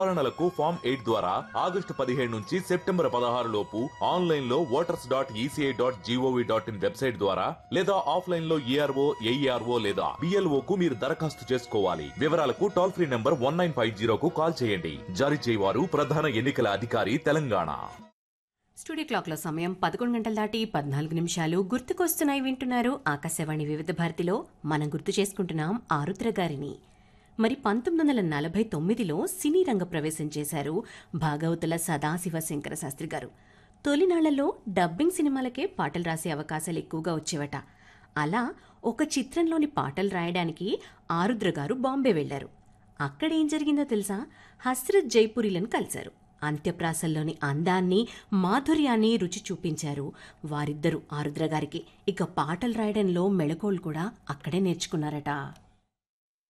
సవరణలకు form eight ద్వారా August పదిహేడు నుంచి సెప్టెంబర్ పదహారు లోపు ఆన్లైన్ లో voters dot ECI dot gov dot in website ద్వారా లేదా ఆఫ్లైన్ లో ఏఆర్ఓ ఏఈఆర్ఓ లేదా బిఎల్ఓ కు మీరు దరఖాస్తు చేసుకోవాలి వివరాలకు toll free number one nine five జీరోకు కాల్ చేయండి జారీ చేయవారు ప్రధాన ఎన్నికల అధికారి తెలంగాణ స్టూడియో క్లాక్లో సమయం పదకొండు గంటల దాటి పద్నాలుగు నిమిషాలు గుర్తుకొస్తున్నాయి వింటున్నారు ఆకాశవాణి వివిధ భారతిలో మనం గుర్తు చేసుకుంటున్నాం ఆరుద్ర గారిని మరి పంతొమ్మిది వందల నలభై తొమ్మిదిలో సినీ రంగ ప్రవేశం చేశారు భాగవతుల సదాశివ శంకర శాస్త్రి గారు తొలినాళ్లలో డబ్బింగ్ సినిమాలకే పాటలు రాసే అవకాశాలు ఎక్కువగా వచ్చేవట అలా ఒక చిత్రంలోని పాటలు రాయడానికి ఆరుద్ర గారు బాంబే వెళ్లారు అక్కడేం జరిగిందో తెలుసా హస్రత్ జైపురిలను కలిశారు అంత్యప్రాసల్లోని అందాన్ని మాధుర్యాన్ని రుచి చూపించారు వారిద్దరూ ఆరుద్ర గారికి ఇక పాటలు రాయడంలో మెళకువలు కూడా అక్కడే నేర్చుకున్నారట